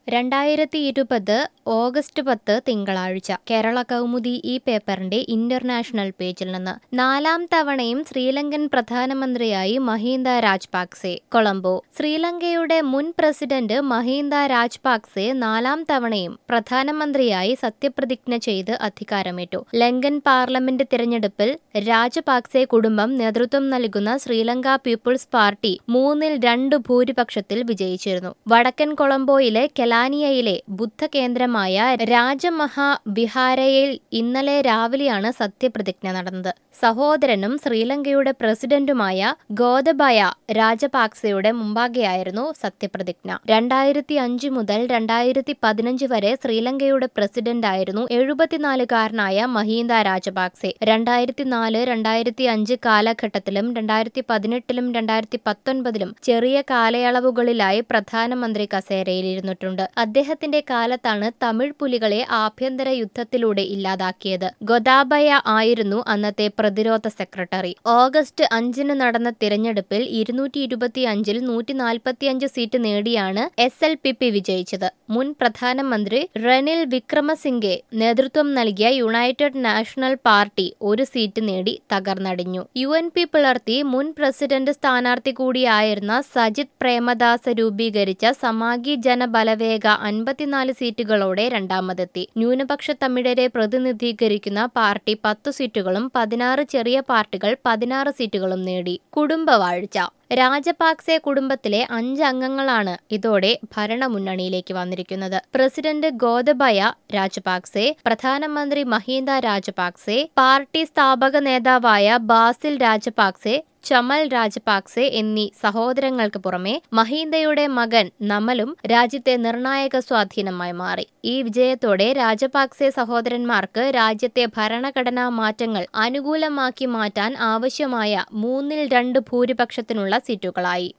രണ്ടായിരത്തി ഇരുപത് ഓഗസ്റ്റ് പത്ത് തിങ്കളാഴ്ച കേരള കൗമുദി ഈ പേപ്പറിന്റെ ഇന്റർനാഷണൽ പേജിൽ നിന്ന് നാലാം തവണയും ശ്രീലങ്കൻ പ്രധാനമന്ത്രിയായി മഹീന്ദ രാജപാക്സെ കൊളംബോ ശ്രീലങ്കയുടെ മുൻ പ്രസിഡന്റ് മഹീന്ദ രാജപാക്സെ നാലാം തവണയും പ്രധാനമന്ത്രിയായി സത്യപ്രതിജ്ഞ ചെയ്ത് അധികാരമേറ്റു ലങ്കൻ പാർലമെന്റ് തിരഞ്ഞെടുപ്പിൽ രാജപാക്സെ കുടുംബം നേതൃത്വം നൽകുന്ന ശ്രീലങ്ക പീപ്പിൾസ് പാർട്ടി മൂന്നിൽ രണ്ട് ഭൂരിപക്ഷത്തിൽ വിജയിച്ചിരുന്നു വടക്കൻ കൊളംബോയിലെ കെലാനിയയിലെ ബുദ്ധ കേന്ദ്രമായ രാജമഹാ വിഹാരയിൽ ഇന്നലെ രാവിലെയാണ് സത്യപ്രതിജ്ഞ നടന്നത് സഹോദരനും ശ്രീലങ്കയുടെ പ്രസിഡന്റുമായ ഗോതബയ രാജപാക്സെയുടെ മുമ്പാകെയായിരുന്നു സത്യപ്രതിജ്ഞ രണ്ടായിരത്തി അഞ്ച് മുതൽ രണ്ടായിരത്തി പതിനഞ്ച് വരെ ശ്രീലങ്കയുടെ പ്രസിഡന്റായിരുന്നു എഴുപത്തിനാലുകാരനായ മഹീന്ദ രാജപാക്സെ രണ്ടായിരത്തി നാല് രണ്ടായിരത്തി അഞ്ച് കാലഘട്ടത്തിലും രണ്ടായിരത്തി പതിനെട്ടിലും രണ്ടായിരത്തി പത്തൊൻപതിലും ചെറിയ കാലയളവുകളിലായി പ്രധാനമന്ത്രി കസേരയിലിരുന്നിട്ടുണ്ട് അദ്ദേഹത്തിന്റെ കാലത്താണ് തമിഴ് പുലികളെ ആഭ്യന്തര യുദ്ധത്തിലൂടെ ഇല്ലാതാക്കിയത് ഗൊദാബയ ആയിരുന്നു അന്നത്തെ പ്രതിരോധ സെക്രട്ടറി ഓഗസ്റ്റ് അഞ്ചിന് നടന്ന തിരഞ്ഞെടുപ്പിൽ ഇരുന്നൂറ്റി ഇരുപത്തി അഞ്ചിൽ നൂറ്റി നാൽപ്പത്തിയഞ്ച് സീറ്റ് നേടിയാണ് എസ് എൽ പി പി വിജയിച്ചത് മുൻ പ്രധാനമന്ത്രി റനിൽ വിക്രമസിംഗെ നേതൃത്വം നൽകിയ യുണൈറ്റഡ് നാഷണൽ പാർട്ടി ഒരു സീറ്റ് നേടി തകർന്നടിഞ്ഞു യു എൻ പി പിളർത്തി മുൻ പ്രസിഡന്റ് സ്ഥാനാർത്ഥി കൂടിയായിരുന്ന സജിത് പ്രേമദാസ രൂപീകരിച്ച സമാഗി ജനബലവേഗ അൻപത്തിനാല് സീറ്റുകളോടെ രണ്ടാമതെത്തി ന്യൂനപക്ഷ തമിഴരെ പ്രതിനിധീകരിക്കുന്ന പാർട്ടി പത്തു സീറ്റുകളും പതിനാറ് ചെറിയ പാർട്ടികൾ പതിനാറ് സീറ്റുകളും നേടി കുടുംബവാഴ്ച രാജപാക്സെ കുടുംബത്തിലെ അഞ്ച് അംഗങ്ങളാണ് ഇതോടെ ഭരണമുന്നണിയിലേക്ക് വന്നിരിക്കുന്നത് പ്രസിഡന്റ് ഗോതബയ രാജപാക്സെ പ്രധാനമന്ത്രി മഹീന്ദ രാജപാക്സെ പാർട്ടി സ്ഥാപക നേതാവായ ബാസിൽ രാജപാക്സെ ചമൽ രാജപാക്സെ എന്നീ സഹോദരങ്ങൾക്ക് പുറമെ മഹീന്ദയുടെ മകൻ നമലും രാജ്യത്തെ നിർണായക സ്വാധീനമായി മാറി ഈ വിജയത്തോടെ രാജപാക്സെ സഹോദരന്മാർക്ക് രാജ്യത്തെ ഭരണഘടനാ മാറ്റങ്ങൾ അനുകൂലമാക്കി മാറ്റാൻ ആവശ്യമായ മൂന്നിൽ രണ്ട് ഭൂരിപക്ഷത്തിനുള്ള സീറ്റുകളായി